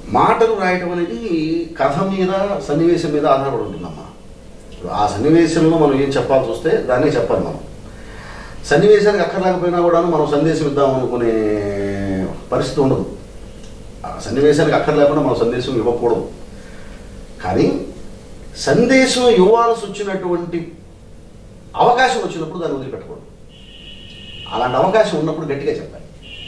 మాటలు రాయటం అనేది కథ మీద సన్నివేశం మీద ఆధారపడి ఉంటుందమ్మా ఇప్పుడు ఆ సన్నివేశంలో మనం ఏం చెప్పాల్సి వస్తే దాన్నే చెప్పాలి మనం సన్నివేశానికి అక్కర్లేకపోయినా కూడా మనం సందేశం ఇద్దాం అనుకునే పరిస్థితి ఉండదు ఆ సన్నివేశానికి అక్కర్లేకుండా మనం సందేశం ఇవ్వకూడదు కానీ సందేశం ఇవ్వాల్సి వచ్చినటువంటి అవకాశం వచ్చినప్పుడు దాన్ని వదిలిపెట్టకూడదు అలాంటి అవకాశం ఉన్నప్పుడు గట్టిగా చెప్పాలి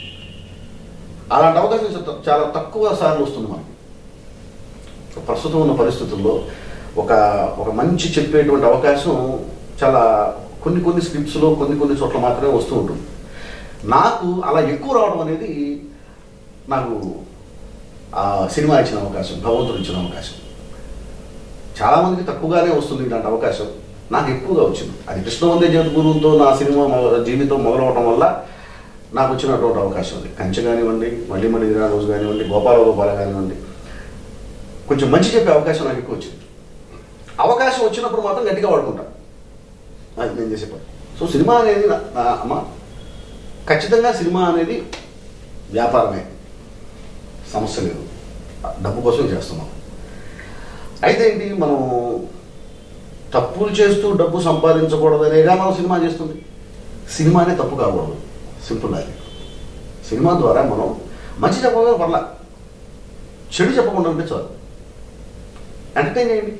అలాంటి అవకాశం చా- చాలా తక్కువ సార్లు వస్తుంది మనకి ప్రస్తుతం ఉన్న పరిస్థితుల్లో ఒక ఒక మంచి చెప్పేటువంటి అవకాశం చాలా కొన్ని కొన్ని స్క్రిప్ట్స్లో కొన్ని కొన్ని చోట్ల మాత్రమే వస్తూ ఉంటుంది నాకు అలా ఎక్కువ రావడం అనేది నాకు ఆ సినిమా ఇచ్చిన అవకాశం భగవంతుడు ఇచ్చిన అవకాశం చాలామందికి తక్కువగానే వస్తుంది ఇలాంటి అవకాశం నాకు ఎక్కువగా వచ్చింది అది కృష్ణవందే జగద్గురువుతో నా సినిమా మొ- జీవితం మొదలవటం వల్ల నాకు వచ్చినటువంటి అవకాశం అది కంచె కానివ్వండి మళ్ళీ మళ్ళీ ఇదిరా రోజు కానివ్వండి గోపాల గోపాల కానివ్వండి కొంచెం మంచి చెప్పే అవకాశం నాకు ఎక్కువ వచ్చింది అవకాశం వచ్చినప్పుడు మాత్రం గట్టిగా వాడుకుంటా అది నేను చేసే పని సో సినిమా అనేది నా- నా అమ్మ ఖచ్చితంగా సినిమా అనేది వ్యాపారమే సమస్య లేదు డబ్బు కోసం చేస్తున్నాం అయితే ఏంటి మనం తప్పులు చేస్తూ డబ్బు సంపాదించకూడదనేగా మనం సినిమా చేస్తుంది సినిమానే తప్పు కాకూడదు సింపుల్ అది సినిమా ద్వారా మనం మంచి చెప్పగా పర్లా చెడు చెప్పకుండా ఉంటే చాలు ఎంటర్టైన్ చేయండి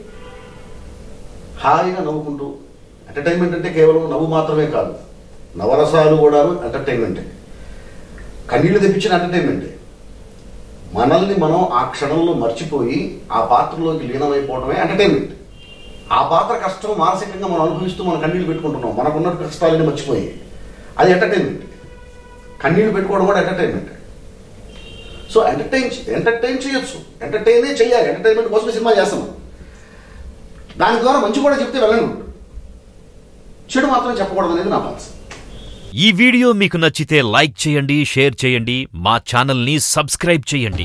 హాయిగా నవ్వుకుంటూ ఎంటర్టైన్మెంట్ అంటే కేవలం నవ్వు మాత్రమే కాదు నవరసాలు కూడాను ఎంటర్టైన్మెంటే కన్నీళ్లు తెప్పించిన ఎంటర్టైన్మెంటే మనల్ని మనం ఆ క్షణంలో మర్చిపోయి ఆ పాత్రలోకి లీనమైపోవడమే ఎంటర్టైన్మెంట్ ఆ పాత్ర కష్టం మానసికంగా మనం అనుభవిస్తూ మనం కన్నీళ్ళు పెట్టుకుంటున్నాం మనకున్న కష్టాలని మర్చిపోయి అది ఎంటర్టైన్మెంట్ కన్నీళ్ళు పెట్టుకోవడం కూడా ఎంటర్టైన్మెంట్ సో ఎంటర్టైన్ ఎంటర్టైన్ చేయొచ్చు ఎంటర్టైనే చేయాలి ఎంటర్టైన్మెంట్ కోసమే సినిమా చేస్తున్నాం దాని ద్వారా మంచి కూడా చెప్తే వెళ్ళండి చెడు మాత్రం చెప్పకూడదు అనేది నా పాలసీ ఈ వీడియో మీకు నచ్చితే లైక్ చేయండి షేర్ చేయండి మా ఛానల్ని సబ్స్క్రైబ్ చేయండి